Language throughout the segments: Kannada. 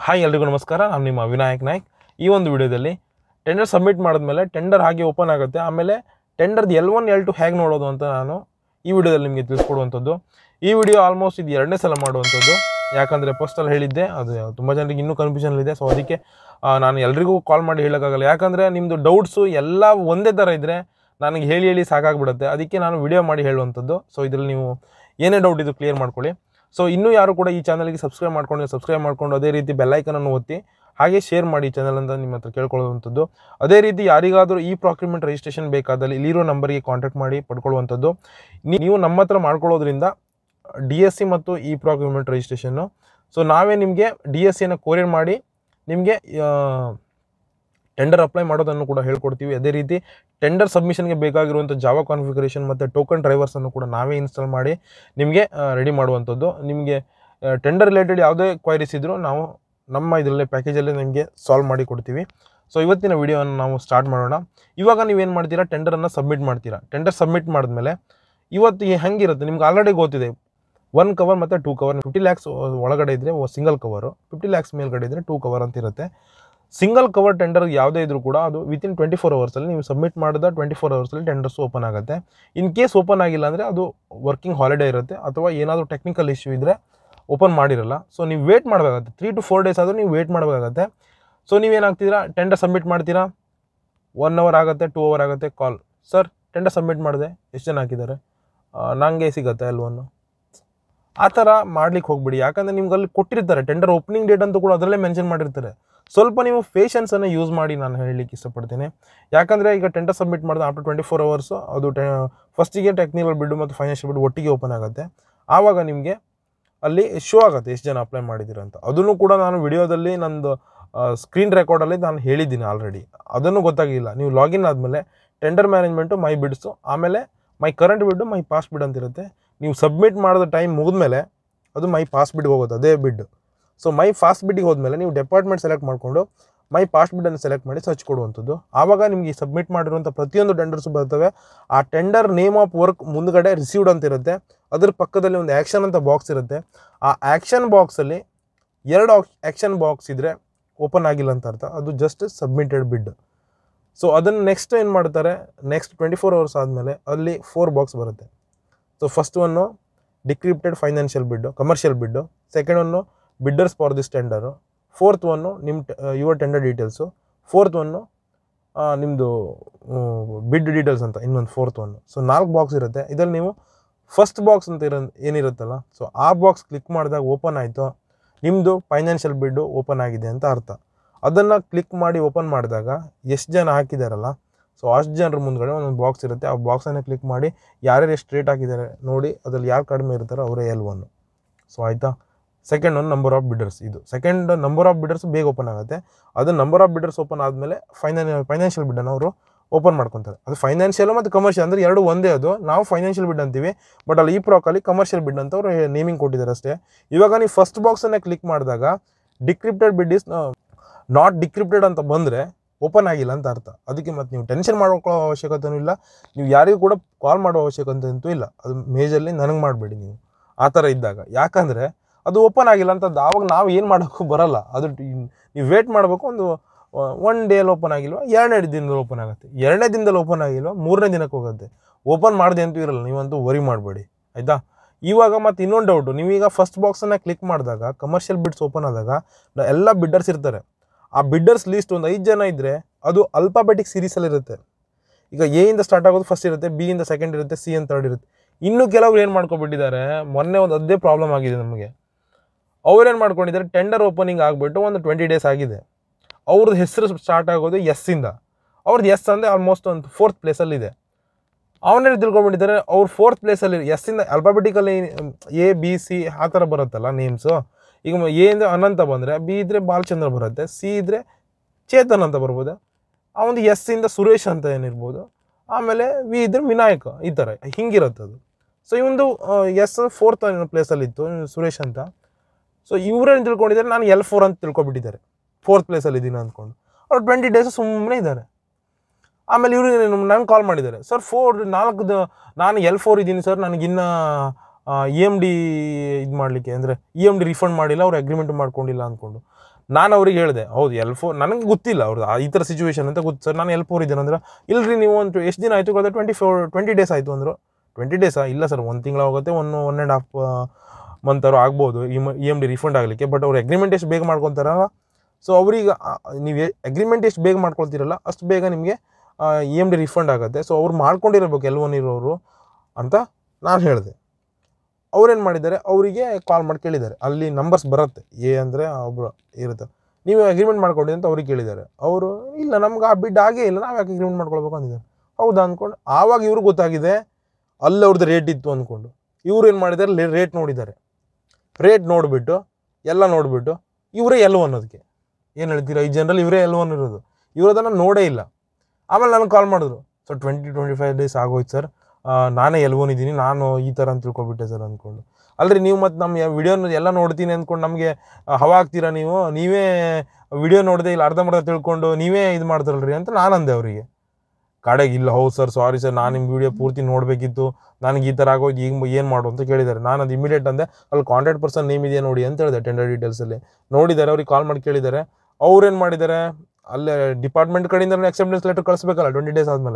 ಹಾಯ್ ಎಲ್ರಿಗೂ ನಮಸ್ಕಾರ ನಾನು ನಿಮ್ಮ ವಿನಾಯಕ್ ನಾಯ್ಕ್ ಈ ಒಂದು ವಿಡಿಯೋದಲ್ಲಿ ಟೆಂಡರ್ ಸಬ್ಮಿಟ್ ಮಾಡಿದ್ಮೇಲೆ ಟೆಂಡರ್ ಹಾಗೆ ಓಪನ್ ಆಗುತ್ತೆ ಆಮೇಲೆ ಟೆಂಡರ್ದು ಎಲ್ ಒನ್ ಎಲ್ ಟು ಹೇಗೆ ನೋಡೋದು ಅಂತ ನಾನು ಈ ವಿಡಿಯೋದಲ್ಲಿ ನಿಮಗೆ ತಿಳಿಸ್ಕೊಡುವಂಥದ್ದು ಈ ವಿಡಿಯೋ ಆಲ್ಮೋಸ್ಟ್ ಇದು ಎರಡನೇ ಸಲ ಮಾಡುವಂಥದ್ದು ಯಾಕಂದರೆ ಫಸ್ಟಲ್ಲಿ ಹೇಳಿದ್ದೆ ಅದು ತುಂಬ ಜನರಿಗೆ ಇನ್ನೂ ಕನ್ಫ್ಯೂಷನ್ ಇದೆ ಸೊ ಅದಕ್ಕೆ ಆ, ನಾನು ಎಲ್ರಿಗೂ ಕಾಲ್ ಮಾಡಿ ಹೇಳೋಕ್ಕಾಗಲ್ಲ ಯಾಕಂದರೆ ನಿಮ್ಮದು ಡೌಟ್ಸು ಎಲ್ಲ ಒಂದೇ ಥರ ಇದ್ದರೆ ನನಗೆ ಹೇಳಿ ಹೇಳಿ ಸಾಕಾಗ್ಬಿಡುತ್ತೆ ಅದಕ್ಕೆ ನಾನು ವಿಡಿಯೋ ಮಾಡಿ ಹೇಳುವಂಥದ್ದು ಸೊ ಇದರಲ್ಲಿ ನೀವು ಏನೇ ಡೌಟ್ ಇದು ಕ್ಲಿಯರ್ ಮಾಡ್ಕೊಳ್ಳಿ ಸೊ ಇನ್ನೂ ಯಾರು ಕೂಡ ಈ ಚಾನಲ್ಗೆ ಸಬ್ಸ್ಕ್ರೈಬ್ ಮಾಡ್ಕೊಂಡು ಸಬ್ಸ್ಕ್ರೈಬ್ ಮಾಡ್ಕೊಂಡು ಅದೇ ರೀತಿ ಬೆಲ್ಲೈಕನನ್ನು ಒತ್ತಿ ಹಾಗೆ ಶೇರ್ ಮಾಡಿ ಈ ಚಾನಲ್ ಅಂತ ನಿಮ್ಮ ಹತ್ರ ಕೇಳ್ಕೊಳ್ಳುವಂಥದ್ದು ಅದೇ ರೀತಿ ಯಾರಿಗಾದರೂ ಈ ಪ್ರಾಕ್ಯುಮೆಂಟ್ ರಿಜಿಸ್ಟ್ರೇಷನ್ ಬೇಕಾದಲ್ಲಿ ಇಲ್ಲಿರೋ ನಂಬರ್ಗೆ ಕಾಂಟ್ಯಾಕ್ಟ್ ಮಾಡಿ ಪಡ್ಕೊಳ್ಳುವಂಥದ್ದು ನೀ- ನೀವು ನಮ್ಮ ಹತ್ರ ಮಾಡ್ಕೊಳ್ಳೋದ್ರಿಂದ ಡಿ ಎಸ್ ಸಿ ಮತ್ತು ಈ ಪ್ರಾಕ್ಯುಮೆಂಟ್ ರಿಜಿಸ್ಟ್ರೇಷನ್ನು ಸೊ ನಾವೇ ನಿಮಗೆ ಡಿ ಎಸ್ ಸಿನ ಕೊರಿಯರ್ ಮಾಡಿ ನಿಮಗೆ ಟೆಂಡರ್ ಅಪ್ಲೈ ಮಾಡೋದನ್ನು ಕೂಡ ಹೇಳ್ಕೊಡ್ತೀವಿ ಅದೇ ರೀತಿ ಟೆಂಡರ್ ಸಬ್ಮಿಷನ್ಗೆ ಬೇಕಾಗಿರುವಂಥ ಜಾವಾ ಕಾನ್ಫಿಗರೇಷನ್ ಮತ್ತು ಟೋಕನ್ ಡ್ರೈವರ್ಸನ್ನು ಕೂಡ ನಾವೇ ಇನ್ಸ್ಟಾಲ್ ಮಾಡಿ ನಿಮಗೆ ರೆಡಿ ಮಾಡುವಂಥದ್ದು ನಿಮಗೆ ಟೆಂಡರ್ ರಿಲೇಟೆಡ್ ಯಾವುದೇ ಕ್ವೈರೀಸ್ ಇದ್ದರೂ ನಾವು ನಮ್ಮ ಇದರಲ್ಲೇ ಪ್ಯಾಕೇಜಲ್ಲೇ ನಿಮಗೆ ಸಾಲ್ವ್ ಮಾಡಿ ಕೊಡ್ತೀವಿ ಸೊ ಇವತ್ತಿನ ವಿಡಿಯೋವನ್ನು ನಾವು ಸ್ಟಾರ್ಟ್ ಮಾಡೋಣ ಇವಾಗ ನೀವೇನು ಮಾಡ್ತೀರಾ ಟೆಂಡರನ್ನು ಸಬ್ಮಿಟ್ ಮಾಡ್ತೀರಾ ಟೆಂಡರ್ ಸಬ್ಮಿಟ್ ಮಾಡಿದ್ಮೇಲೆ ಇವತ್ತು ಈ ಹೆಂಗಿರುತ್ತೆ ನಿಮ್ಗೆ ಆಲ್ರೆಡಿ ಗೊತ್ತಿದೆ ಒನ್ ಕವರ್ ಮತ್ತು ಟೂ ಕವರ್ ಫಿಫ್ಟಿ ಲ್ಯಾಕ್ಸ್ ಒಳಗಡೆ ಇದ್ದರೆ ಸಿಂಗಲ್ ಕವರು ಫಿಫ್ಟಿ ಲ್ಯಾಕ್ಸ್ ಮೇಲ್ಗಡೆ ಇದ್ದರೆ ಟೂ ಕವರ್ ಅಂತ ಇರುತ್ತೆ ಸಿಂಗಲ್ ಕವರ್ ಟೆಂಡರ್ ಯಾವುದೇ ಇದ್ರೂ ಕೂಡ ಅದು ವಿತಿನ್ ಟ್ವೆಂಟಿ ಫೋರ್ ಅವರ್ಸಲ್ಲಿ ನೀವು ಸಬ್ಮಿಟ್ ಮಾಡಿದ ಟ್ವೆಂಟಿ ಫೋರ್ ಅವರ್ಸಲ್ಲಿ ಟೆಂಡರ್ಸ್ ಓಪನ್ ಆಗುತ್ತೆ ಇನ್ ಕೇಸ್ ಓಪನ್ ಆಗಿಲ್ಲ ಅಂದರೆ ಅದು ವರ್ಕಿಂಗ್ ಹಾಲಿಡೇ ಇರುತ್ತೆ ಅಥವಾ ಏನಾದರೂ ಟೆಕ್ನಿಕಲ್ ಇಶ್ಯೂ ಇದ್ದರೆ ಓಪನ್ ಮಾಡಿರಲ್ಲ ಸೊ ನೀವು ವೇಟ್ ಮಾಡಬೇಕಾಗತ್ತೆ ತ್ರೀ ಟು ಫೋರ್ ಡೇಸ್ ಆದರೂ ನೀವು ವೇಟ್ ಮಾಡಬೇಕಾಗತ್ತೆ ಸೊ ನೀವೇನಾಗ್ತೀರಾ ಟೆಂಡರ್ ಸಬ್ಮಿಟ್ ಮಾಡ್ತೀರಾ ಒನ್ ಅವರ್ ಆಗುತ್ತೆ ಟೂ ಅವರ್ ಆಗುತ್ತೆ ಕಾಲ್ ಸರ್ ಟೆಂಡರ್ ಸಬ್ಮಿಟ್ ಮಾಡಿದೆ ಎಷ್ಟು ಜನ ಹಾಕಿದ್ದಾರೆ ನನಗೆ ಸಿಗುತ್ತೆ ಎಲ್ವನ್ನು ಆ ಥರ ಮಾಡ್ಲಿಕ್ಕೆ ಹೋಗ್ಬಿಡಿ ಯಾಕಂದರೆ ನಿಮ್ಗೆ ಅಲ್ಲಿ ಕೊಟ್ಟಿರ್ತಾರೆ ಟೆಂಡರ್ ಓಪನಿಂಗ್ ಡೇಟ್ ಅಂತೂ ಕೂಡ ಅದರಲ್ಲೇ ಮೆನ್ಷನ್ ಮಾಡಿರ್ತಾರೆ ಸ್ವಲ್ಪ ನೀವು ಪೇಷನ್ಸನ್ನು ಯೂಸ್ ಮಾಡಿ ನಾನು ಹೇಳಲಿಕ್ಕೆ ಇಷ್ಟಪಡ್ತೀನಿ ಯಾಕಂದರೆ ಈಗ ಟೆಂಡರ್ ಸಬ್ಮಿಟ್ ಮಾಡಿದ ಆಫ್ಟರ್ ಟ್ವೆಂಟಿ ಫೋರ್ ಅವರ್ಸು ಅದು ಟೆ ಫಸ್ಟಿಗೆ ಟೆಕ್ನಿಕಲ್ ಬಿಡು ಮತ್ತು ಫೈನಾನ್ಷಿಯಲ್ ಬಿಡು ಒಟ್ಟಿಗೆ ಓಪನ್ ಆಗುತ್ತೆ ಆವಾಗ ನಿಮಗೆ ಅಲ್ಲಿ ಶೋ ಆಗುತ್ತೆ ಎಷ್ಟು ಜನ ಅಪ್ಲೈ ಮಾಡಿದ್ದೀರ ಅಂತ ಅದನ್ನು ಕೂಡ ನಾನು ವಿಡಿಯೋದಲ್ಲಿ ನಂದು ಸ್ಕ್ರೀನ್ ರೆಕಾರ್ಡಲ್ಲಿ ನಾನು ಹೇಳಿದ್ದೀನಿ ಆಲ್ರೆಡಿ ಅದನ್ನು ಗೊತ್ತಾಗಿಲ್ಲ ನೀವು ಲಾಗಿನ್ ಆದಮೇಲೆ ಟೆಂಡರ್ ಮ್ಯಾನೇಜ್ಮೆಂಟು ಮೈ ಬಿಡ್ಸು ಆಮೇಲೆ ಮೈ ಕರೆಂಟ್ ಬಿಡ್ಡು ಮೈ ಪಾಸ್ ಬಿಡ್ ಅಂತ ಇರುತ್ತೆ ನೀವು ಸಬ್ಮಿಟ್ ಮಾಡಿದ ಟೈಮ್ ಮುಗಿದ್ಮೇಲೆ ಅದು ಮೈ ಪಾಸ್ ಬಿಡ್ಗೆ ಹೋಗುತ್ತೆ ಅದೇ ಬಿಡ್ ಸೊ ಮೈ ಫಾಸ್ಟ್ ಬಿಡ್ಗೆ ಹೋದ್ಮೇಲೆ ನೀವು ಡೆಪಾರ್ಟ್ಮೆಂಟ್ ಸೆಲೆಕ್ಟ್ ಮಾಡಿಕೊಂಡು ಮೈ ಪಾಸ್ಟ್ ಬಿಡನ್ನು ಸೆಲೆಕ್ಟ್ ಮಾಡಿ ಸರ್ಚ್ ಕೊಡುವಂಥದ್ದು ಆವಾಗ ನಿಮಗೆ ಸಬ್ಮಿಟ್ ಮಾಡಿರುವಂಥ ಪ್ರತಿಯೊಂದು ಟೆಂಡರ್ಸು ಬರ್ತವೆ ಆ ಟೆಂಡರ್ ನೇಮ್ ಆಫ್ ವರ್ಕ್ ಮುಂದ್ಗಡೆ ರಿಸೀವ್ಡ್ ಅಂತ ಇರುತ್ತೆ ಅದ್ರ ಪಕ್ಕದಲ್ಲಿ ಒಂದು ಆ್ಯಕ್ಷನ್ ಅಂತ ಬಾಕ್ಸ್ ಇರುತ್ತೆ ಆ ಆ್ಯಕ್ಷನ್ ಬಾಕ್ಸಲ್ಲಿ ಎರಡು ಆ್ಯಕ್ಷನ್ ಬಾಕ್ಸ್ ಇದ್ದರೆ ಓಪನ್ ಆಗಿಲ್ಲ ಅಂತ ಅರ್ಥ ಅದು ಜಸ್ಟ್ ಸಬ್ಮಿಟೆಡ್ ಬಿಡ್ ಸೊ ಅದನ್ನು ನೆಕ್ಸ್ಟ್ ಏನು ಮಾಡ್ತಾರೆ ನೆಕ್ಸ್ಟ್ ಟ್ವೆಂಟಿ ಫೋರ್ ಅವರ್ಸ್ ಆದಮೇಲೆ ಅಲ್ಲಿ ಫೋರ್ ಬಾಕ್ಸ್ ಬರುತ್ತೆ so first one decrypted financial bid commercial bid second one bidders for this tender fourth one ನಿಮ್ಮ your tender details fourth one ನಿಮ್ಮದು ಬಿಡ್ ಡೀಟೇಲ್ಸ್ ಅಂತ ಇನ್ನೊಂದು ಫೋರ್ತ್ ಒನ್ನು ಸೊ ನಾಲ್ಕು ಬಾಕ್ಸ್ ಇರುತ್ತೆ ಇದರಲ್ಲಿ ನೀವು ಫಸ್ಟ್ ಬಾಕ್ಸ್ ಅಂತ ಇರೋ ಏನಿರುತ್ತಲ್ಲ ಸೊ ಆ ಬಾಕ್ಸ್ ಕ್ಲಿಕ್ ಮಾಡಿದಾಗ ಓಪನ್ ಆಯಿತು ನಿಮ್ಮದು ಫೈನಾನ್ಷಿಯಲ್ ಬಿಡ್ಡು ಓಪನ್ ಆಗಿದೆ ಅಂತ ಅರ್ಥ ಅದನ್ನು ಕ್ಲಿಕ್ ಮಾಡಿ ಓಪನ್ ಮಾಡಿದಾಗ ಎಷ್ಟು ಜನ ಹಾಕಿದಾರಲ್ಲ ಸೊ ಅಷ್ಟು ಜನರ ಮುಂದ್ಗಡೆ ಒಂದೊಂದು ಬಾಕ್ಸ್ ಇರುತ್ತೆ ಆ ಬಾಕ್ಸನ್ನು ಕ್ಲಿಕ್ ಮಾಡಿ ಯಾರ್ಯಾರು ಎಷ್ಟು ರೇಟ್ ಹಾಕಿದ್ದಾರೆ ನೋಡಿ ಅದ್ರಲ್ಲಿ ಯಾರು ಕಡಿಮೆ ಇರ್ತಾರೋ ಅವರೇ ಎಲ್ ಒನ್ನು ಸೊ ಆಯಿತಾ second one number of bidders ಇದು ಸೆಕೆಂಡ್ ನಂಬರ್ ಆಫ್ ಬಿಡರ್ಸ್ ಬೇಗ ಓಪನ್ ಆಗುತ್ತೆ ಅದು ನಂಬರ್ ಆಫ್ ಬಿಡರ್ಸ್ ಓಪನ್ ಆದಮೇಲೆ ಫೈನಾನ್ ಫೈನಾನ್ಷಿಯಲ್ ಬಿಡ್ಡನ್ನು ಅವರು ಓಪನ್ ಮಾಡ್ಕೊತಾರೆ ಅದು ಫೈನಾನ್ಷಿಯಲ್ ಮತ್ತು ಕಮರ್ಷಿಯಲ್ ಅಂದರೆ ಎರಡು ಒಂದೇ ಅದು ನಾವು ಫೈನಾನ್ಷಿಯಲ್ ಬಿಡ್ ಅಂತೀವಿ ಬಟ್ ಅಲ್ಲಿ ಈ ಪ್ರಾಕಲ್ಲಿ ಕಮರ್ಷಿಯಲ್ ಬಿಡ್ ಅಂತ ಅವರು ನೇಮಿಂಗ್ ಕೊಟ್ಟಿದ್ದಾರೆ ಅಷ್ಟೇ ಇವಾಗ ನೀವು ಫಸ್ಟ್ ಬಾಕ್ಸನ್ನು ಕ್ಲಿಕ್ ಮಾಡಿದಾಗ ಡಿಕ್ರಿಪ್ಟೆಡ್ ಬಿಡ್ ಇಸ್ ನಾಟ್ ಡಿಕ್ರಿಪ್ಟೆಡ್ ಅಂತ ಬಂದರೆ ಓಪನ್ ಆಗಿಲ್ಲ ಅಂತ ಅರ್ಥ ಅದಕ್ಕೆ ಮತ್ತು ನೀವು ಟೆನ್ಷನ್ ಮಾಡ್ಕೊಳ್ಳೋ ಅವಶ್ಯಕತೆಯೂ ಇಲ್ಲ ನೀವು ಯಾರಿಗೂ ಕೂಡ ಕಾಲ್ ಮಾಡೋ ಅವಶ್ಯಕತೆ ಅಂತೂ ಇಲ್ಲ ಅದು ಮೇಜರ್ಲಿ ನನಗೆ ಮಾಡಬೇಡಿ ನೀವು ಆ ಥರ ಇದ್ದಾಗ ಯಾಕಂದರೆ ಅದು ಓಪನ್ ಆಗಿಲ್ಲ ಅಂತ ಆವಾಗ ನಾವು ಏನು ಮಾಡೋಕ್ಕೂ ಬರಲ್ಲ ಅದು ಟಿ- ನೀವು ವೇಟ್ ಮಾಡಬೇಕು ಒಂದು ಒನ್ ಡೇಲಿ ಓಪನ್ ಆಗಿಲ್ವ ಎರಡನೇ ದಿನದಲ್ಲಿ ಓಪನ್ ಆಗುತ್ತೆ ಎರಡನೇ ದಿನದಲ್ಲಿ ಓಪನ್ ಆಗಿಲ್ವ ಮೂರನೇ ದಿನಕ್ಕೆ ಹೋಗುತ್ತೆ ಓಪನ್ ಮಾಡದೆ ಅಂತೂ ಇರಲ್ಲ ನೀವಂತೂ ವರಿ ಮಾಡಬೇಡಿ ಆಯಿತಾ ಇವಾಗ ಮತ್ತು ಇನ್ನೊಂದು ಡೌಟು ನೀವೀಗ ಫಸ್ಟ್ ಬಾಕ್ಸನ್ನು ಕ್ಲಿಕ್ ಮಾಡಿದಾಗ ಕಮರ್ಷಿಯಲ್ ಬಿಡ್ಸ್ ಓಪನ್ ಆದಾಗ ನ- ಎಲ್ಲ ಬಿಡ್ಡರ್ಸ್ ಇರ್ತಾರೆ ಆ ಬಿಡ್ಡರ್ಸ್ ಲೀಸ್ಟ್ ಒಂದು ಐದು ಜನ ಇದ್ದರೆ ಅದು ಅಲ್ಫಾಬೆಟಿಕ್ ಸೀರೀಸಲ್ಲಿ ಇರುತ್ತೆ ಈಗ ಎ ಇಂದ ಸ್ಟಾರ್ಟ್ ಆಗೋದು ಫಸ್ಟ್ ಇರುತ್ತೆ ಬಿ ಇಂದ ಸೆಕೆಂಡ್ ಇರುತ್ತೆ ಸಿ ಅಂತ ಥರ್ಡ್ ಇರುತ್ತೆ ಇನ್ನು ಕೆಲವರು ಏನು ಮಾಡ್ಕೊಬಿಟ್ಟಿದ್ದಾರೆ ಮೊನ್ನೆ ಒಂದು ಅದೇ ಪ್ರಾಬ್ಲಮ್ ಆಗಿದೆ ನಮಗೆ ಅವ್ರೇನು ಮಾಡ್ಕೊಂಡಿದ್ದಾರೆ ಟೆಂಡರ್ ಓಪನಿಂಗ್ ಆಗಿಬಿಟ್ಟು ಒಂದು ಟ್ವೆಂಟಿ ಡೇಸ್ ಆಗಿದೆ ಅವ್ರದ್ದು ಹೆಸರು ಸ್ಟಾರ್ಟ್ ಆಗೋದು ಎಸ್ಸಿಂದ ಅವ್ರದ್ದು ಎಸ್ ಅಂದರೆ ಆಲ್ಮೋಸ್ಟ್ ಒಂದು ಫೋರ್ತ್ ಪ್ಲೇಸಲ್ಲಿದೆ ಅವನೇನು ತಿಳ್ಕೊಬಿಟ್ಟಿದ್ದಾರೆ ಅವ್ರು ಫೋರ್ತ್ ಪ್ಲೇಸಲ್ಲಿ ಎಸ್ಸಿಂದ ಅಲ್ಫಾಬೆಟಿಕಲ್ಲಿ ಎ ಬಿ ಸಿ ಆ ಥರ ಬರುತ್ತಲ್ಲ ನೇಮ್ಸು ಈಗ ಎ ಅಂದರೆ ಅನಂತ ಬಂದರೆ ಬಿ ಇದ್ದರೆ ಬಾಲಚಂದ್ರ ಬರುತ್ತೆ ಸಿ ಇದ್ದರೆ ಚೇತನ್ ಅಂತ ಬರ್ಬೋದು ಅವನು ಎಸ್ ಇಂದ ಸುರೇಶ್ ಅಂತ ಏನಿರ್ಬೋದು ಆಮೇಲೆ ವಿ ಇದ್ರೆ ವಿನಾಯಕ ಈ ಥರ ಹಿಂಗಿರುತ್ತೆ ಅದು ಸೊ ಇವೊಂದು ಎಸ್ ಫೋರ್ತ್ ಪ್ಲೇಸಲ್ಲಿ ಇತ್ತು ಸುರೇಶ್ ಅಂತ ಸೊ ಇವರೇನು ತಿಳ್ಕೊಂಡಿದ್ದಾರೆ ನಾನು ಎಲ್ ಫೋರ್ ಅಂತ ತಿಳ್ಕೊಬಿಟ್ಟಿದ್ದಾರೆ ಫೋರ್ತ್ ಪ್ಲೇಸಲ್ಲಿ ಇದ್ದೀನಿ ಅಂದ್ಕೊಂಡು ಅವ್ರು ಟ್ವೆಂಟಿ ಡೇಸ್ ಸುಮ್ಮನೆ ಇದ್ದಾರೆ ಆಮೇಲೆ ಇವರು ನಂಗೆ ಕಾಲ್ ಮಾಡಿದ್ದಾರೆ ಸರ್ ಫೋರ್ ನಾಲ್ಕು ದ- ನಾನು ಎಲ್ ಫೋರ್ ಇದ್ದೀನಿ ಸರ್ ನನಗಿನ್ನ ಇ ಎಮ್ ಡಿ ಇದು ಮಾಡಲಿಕ್ಕೆ ಅಂದರೆ ಇ ಎಮ್ ಡಿ ರಿಫಂಡ್ ಮಾಡಿಲ್ಲ ಅವ್ರು ಅಗ್ರಿಮೆಂಟ್ ಮಾಡ್ಕೊಂಡಿಲ್ಲ ಅಂದ್ಕೊಂಡು ನಾನು ಅವ್ರಿಗೆ ಹೇಳಿದೆ ಹೌದು ಎಲ್ ಫೋರ್ ನನಗೆ ಗೊತ್ತಿಲ್ಲ ಅವ್ರದ್ದು ಆ- ಈ ಥರ ಸಿಚುವೇಶನ್ ಅಂತ ಗೊತ್ತು ಸರ್ ನಾನು ಎಲ್ ಫೋರ್ ಇದ್ದೇನೆ ಅಂದ್ರೆ ಇಲ್ರಿ ನೀವು ಒಂದು ಎಷ್ಟು ದಿನ ಆಯಿತು ಗೊತ್ತಾ ಟ್ವೆಂಟಿ ಫೋರ್ ಟ್ವೆಂಟಿ ಡೇಸ್ ಆಯಿತು ಅಂದರು ಟ್ವೆಂಟಿ ಡೇಸಾ ಇಲ್ಲ ಸರ್ ಒಂದು ತಿಂಗಳು ಹೋಗುತ್ತೆ one one and half month ಅವರು ಆಗ್ಬೋದು E E M D refund ಆಗಲಿಕ್ಕೆ ಬಟ್ ಅವ್ರು ಅಗ್ರಿಮೆಂಟ್ ಎಷ್ಟು ಬೇಗ ಮಾಡ್ಕೊತಾರಲ್ಲ ಸೊ ಅವ್ರಿಗೆ ನೀವು ಅಗ್ರಿಮೆಂಟ್ ಎಷ್ಟು ಬೇಗ ಮಾಡ್ಕೊಳ್ತೀರಲ್ಲ ಅಷ್ಟು ಬೇಗ ನಿಮಗೆ ಇ ಎಮ್ ಡಿ ರಿಫಂಡ್ ಆಗುತ್ತೆ ಸೊ ಅವ್ರು ಮಾಡ್ಕೊಂಡಿರಬೇಕು ಎಲ್ ಒನ್ ಇರೋರು ಅಂತ ನಾನು ಹೇಳಿದೆ ಅವ್ರೇನು ಮಾಡಿದ್ದಾರೆ ಅವರಿಗೆ ಕಾಲ್ ಮಾಡಿ ಕೇಳಿದ್ದಾರೆ ಅಲ್ಲಿ ನಂಬರ್ಸ್ ಬರುತ್ತೆ ಎ ಅಂದರೆ ಒಬ್ಬರು ಇರುತ್ತೆ ನೀವು ಅಗ್ರಿಮೆಂಟ್ ಮಾಡ್ಕೊಂಡಿದ್ದೆ ಅಂತ ಅವ್ರಿಗೆ ಕೇಳಿದ್ದಾರೆ ಅವರು ಇಲ್ಲ ನಮ್ಗೆ ಆ ಬಿಡ್ ಆಗೇ ಇಲ್ಲ ನಾವು ಯಾಕೆ ಅಗ್ರಿಮೆಂಟ್ ಮಾಡ್ಕೊಳ್ಬೇಕು ಅಂದಿದ್ದಾರೆ ಹೌದಾ ಅಂದ್ಕೊಂಡು ಆವಾಗ ಇವ್ರಿಗೆ ಗೊತ್ತಾಗಿದೆ ಅಲ್ಲಿ ಅವ್ರದ್ದು ರೇಟ್ ಇತ್ತು ಅಂದ್ಕೊಂಡು ಇವ್ರು ಏನು ಮಾಡಿದ್ದಾರೆ ರೇಟ್ ನೋಡಿದ್ದಾರೆ ರೇಟ್ ನೋಡಿಬಿಟ್ಟು ಎಲ್ಲ ನೋಡಿಬಿಟ್ಟು ಇವರೇ ಎಲ್ ಒನ್ ಅದಕ್ಕೆ ಏನು ಹೇಳ್ತೀರಾ ಈ ಜನರಲ್ಲಿ ಇವರೇ ಎಲ್ ಒನ್ ಇರೋದು ಇವ್ರು ಅದನ್ನು ನೋಡೇ ಇಲ್ಲ ಆಮೇಲೆ ನನಗೆ ಕಾಲ್ ಮಾಡಿದ್ರು so twenty twenty five days ಆಗೋಯ್ತು ಸರ್ ನಾನೇ ಎಲ್ ಒನ್ ಇದ್ದೀನಿ ನಾನು ಈ ಥರ ಅಂತ ತಿಳ್ಕೊಬಿಟ್ಟೆ ಸರ್ ಅಂದ್ಕೊಂಡು ಅಲ್ರಿ ನೀವು ಮತ್ತು ನಮ್ಮ ವಿಡಿಯೋನ ಎಲ್ಲ ನೋಡ್ತೀನಿ ಅಂದ್ಕೊಂಡು ನಮಗೆ ಹವಾ ಆಗ್ತೀರಾ ನೀವು ನೀವೇ ವಿಡಿಯೋ ನೋಡದೆ ಇಲ್ಲ ಅರ್ಧಂಬರ್ಧ ತಿಳ್ಕೊಂಡು ನೀವೇ ಇದು ಮಾಡ್ತಾರಲ್ರಿ ಅಂತ ನಾನು ಅಂದೆ ಅವರಿಗೆ ಕಡೆಗೆ ಇಲ್ಲ ಹೌದು ಸರ್ ಸಾರಿ ಸರ್ ನಾನು ನಿಮ್ಮ ವಿಡಿಯೋ ಪೂರ್ತಿ ನೋಡಬೇಕಿತ್ತು ನನಗೆ ಈ ಥರ ಆಗೋಯ್ತು ಈಗ ಏನು ಮಾಡು ಅಂತ ಕೇಳಿದ್ದಾರೆ ನಾನು ಅದು ಇಮಿಡಿಯೇಟ್ ಅಂದೆ ಅಲ್ಲಿ ಕಾಂಟ್ಯಾಕ್ಟ್ ಪರ್ಸನ್ ನೇಮ್ ಇದೆಯಾ ನೋಡಿ ಅಂತ ಹೇಳಿದೆ ಟೆಂಡರ್ ಡೀಟೇಲ್ಸಲ್ಲಿ ನೋಡಿದ್ದಾರೆ ಅವ್ರಿಗೆ ಕಾಲ್ ಮಾಡಿ ಕೇಳಿದ್ದಾರೆ ಅವ್ರೇನು ಮಾಡಿದ್ದಾರೆ ಅಲ್ಲೇ ಡಿಪಾರ್ಟ್ಮೆಂಟ್ ಕಡೆಯಿಂದ ಅಕ್ಸೆಪ್ಟೆನ್ಸ್ ಲೆಟರ್ ಕಳಿಸ್ಬೇಕಲ್ಲ ಟ್ವೆಂಟಿ ಡೇಸ್ ಆದಮೇಲೆ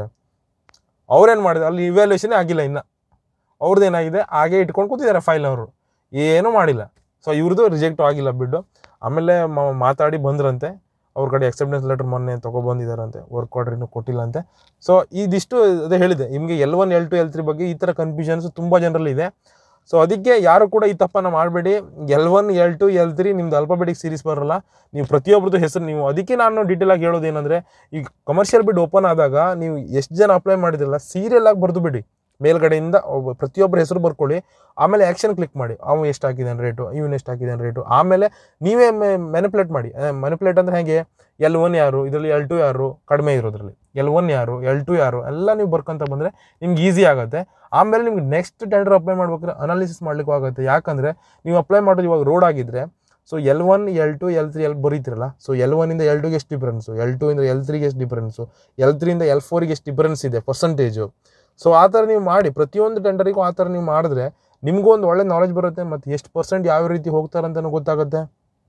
ಅವ್ರೇನು ಮಾಡಿದ್ದಾರೆ ಅಲ್ಲಿ ಇವ್ಯಾಲ್ಯೂಷನೇ ಆಗಿಲ್ಲ ಇನ್ನು ಅವ್ರದ್ದು ಏನಾಗಿದೆ ಹಾಗೆ ಇಟ್ಕೊಂಡು ಕೂತಿದ್ದಾರೆ ಫೈಲ್ ಅವರು ಏನೂ ಮಾಡಿಲ್ಲ ಸೊ ಇವ್ರದ್ದು ರಿಜೆಕ್ಟ್ ಆಗಿಲ್ಲ ಬಿಟ್ಟು ಆಮೇಲೆ ಮ- ಮಾತಾಡಿ ಬಂದ್ರಂತೆ ಅವ್ರ ಕಡೆ ಅಕ್ಸೆಪ್ಟೆನ್ಸ್ ಲೆಟರ್ ಮೊನ್ನೆ ತೊಗೊಬಂದಿದ್ದಾರಂತೆ ವರ್ಕ್ ಆರ್ಡರ್ ಇನ್ನೂ ಕೊಟ್ಟಿಲ್ಲ ಅಂತೆ ಸೊ ಇದಿಷ್ಟು ಅದೇ ಹೇಳಿದೆ ನಿಮಗೆ L one L two L three ಬಗ್ಗೆ ಈ ಥರ ಕನ್ಫ್ಯೂಷನ್ಸ್ ತುಂಬ ಜನರಲ್ಲಿ ಇದೆ ಸೊ ಅದಕ್ಕೆ ಯಾರು ಕೂಡ ಈ ತಪ್ಪನ್ನು ಮಾಡಬೇಡಿ L one L two L three ನಿಮ್ದು ಅಲ್ಫಾಬೆಟಿಕ್ ಸೀರೀಸ್ ಬರಲ್ಲ ನೀವು ಪ್ರತಿಯೊಬ್ಬರದ್ದು ಹೆಸರು ನೀವು ಅದಕ್ಕೆ ನಾನು ಡೀಟೇಲ್ ಆಗಿ ಹೇಳೋದು ಏನಂದರೆ ಈಗ ಕಮರ್ಷಿಯಲ್ ಬಿಡ್ ಓಪನ್ ಆದಾಗ ನೀವು ಎಷ್ಟು ಜನ ಅಪ್ಲೈ ಮಾಡಿದ್ರಲ್ಲ ಸೀರಿಯಲ್ ಆಗಿ ಬರೆದು ಬಿಡಿ ಮೇಲ್ಗಡೆಯಿಂದ ಒಬ್ಬ ಪ್ರತಿಯೊಬ್ಬರ ಹೆಸರು ಬರ್ಕೊಳ್ಳಿ ಆಮೇಲೆ ಆ್ಯಕ್ಷನ್ ಕ್ಲಿಕ್ ಮಾಡಿ ಅವ ಎಷ್ಟು ಹಾಕಿದ್ದಾನೆ ರೇಟು ಇವನು ಎಷ್ಟು ಹಾಕಿದ್ದಾನೆ ರೇಟು ಆಮೇಲೆ ನೀವೇ ಮ್ಯಾನಿಪ್ಯುಲೇಟ್ ಮಾಡಿ ಮ್ಯಾನಿಪ್ಯುಲೇಟ್ ಅಂದರೆ ಹೇಗೆ ಎಲ್ ಒನ್ ಯಾರು ಇದರಲ್ಲಿ ಎಲ್ ಟು ಯಾರು ಕಡಿಮೆ ಇರೋದ್ರಲ್ಲಿ ಎಲ್ ಒನ್ ಯಾರು ಎಲ್ ಟು ಯಾರು ಎಲ್ಲ ನೀವು ಬರ್ಕೊಂತ ಬಂದರೆ ನಿಮ್ಗೆ ಈಸಿ ಆಗುತ್ತೆ ಆಮೇಲೆ ನಿಮ್ಗೆ ನೆಕ್ಸ್ಟ್ ಟೆಂಡರ್ ಅಪ್ಲೈ ಮಾಡ್ಬೇಕಾದ್ರೆ ಅನಾಲಿಸಿಸ್ ಮಾಡ್ಲಿಕ್ಕೂ ಆಗುತ್ತೆ ಯಾಕಂದರೆ ನೀವು ಅಪ್ಲೈ ಮಾಡೋದು ಇವಾಗ ರೋಡ್ ಆಗಿದ್ರೆ so L one L two L three L ಬರೀತಿರಲ್ಲ ಸೊ ಎಲ್ ಒನ್ನಿಂದ ಎಲ್ ಟುಗೆ ಎಷ್ಟು ಡಿಫ್ರೆನ್ಸು ಎಲ್ ಟು ಇಂದ ಎಲ್ ತ್ರೀಗೆ ಎಷ್ಟು ಡಿಫ್ರೆನ್ಸು ಎಲ್ ತ್ರೀಯಿಂದ ಎಲ್ ಫೋರಿಗೆ ಎಷ್ಟು ಡಿಫ್ರೆನ್ಸ್ ಇದೆ ಪರ್ಸಂಟೇಜು ಸೊ ಆ ಥರ ನೀವು ಮಾಡಿ ಪ್ರತಿಯೊಂದು ಟೆಂಡರಿಗೂ ಆ ಥರ ನೀವು ಮಾಡಿದ್ರೆ ನಿಮಗೂ ಒಂದು ಒಳ್ಳೆ ನಾಲೆಜ್ ಬರುತ್ತೆ ಮತ್ತು ಎಷ್ಟು ಪರ್ಸೆಂಟ್ ಯಾವ ರೀತಿ ಹೋಗ್ತಾರಂತನೂ ಗೊತ್ತಾಗುತ್ತೆ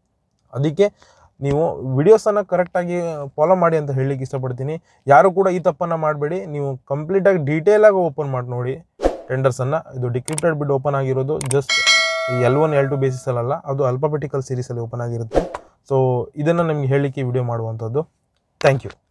ಅದಕ್ಕೆ ನೀವು ವಿಡಿಯೋಸನ್ನು ಕರೆಕ್ಟಾಗಿ ಫಾಲೋ ಮಾಡಿ ಅಂತ ಹೇಳಲಿಕ್ಕೆ ಇಷ್ಟಪಡ್ತೀನಿ ಯಾರು ಕೂಡ ಈ ತಪ್ಪನ್ನು ಮಾಡಬೇಡಿ ನೀವು ಕಂಪ್ಲೀಟಾಗಿ ಡೀಟೇಲಾಗಿ ಓಪನ್ ಮಾಡಿ ನೋಡಿ ಟೆಂಡರ್ಸನ್ನು ಇದು ಡಿಕ್ರಿಪ್ಟೆಡ್ ಬಿಡ್ ಓಪನ್ ಆಗಿರೋದು just L one L two ಬೇಸಿಸಲ್ಲ ಅದು ಅಲ್ಫಾಬೆಟಿಕಲ್ ಸೀರೀಸಲ್ಲಿ ಓಪನ್ ಆಗಿರುತ್ತೆ ಸೊ ಇದನ್ನು ನಿಮಗೆ ಹೇಳಲಿಕ್ಕೆ ವಿಡಿಯೋ ಮಾಡುವಂಥದ್ದು ಥ್ಯಾಂಕ್ ಯು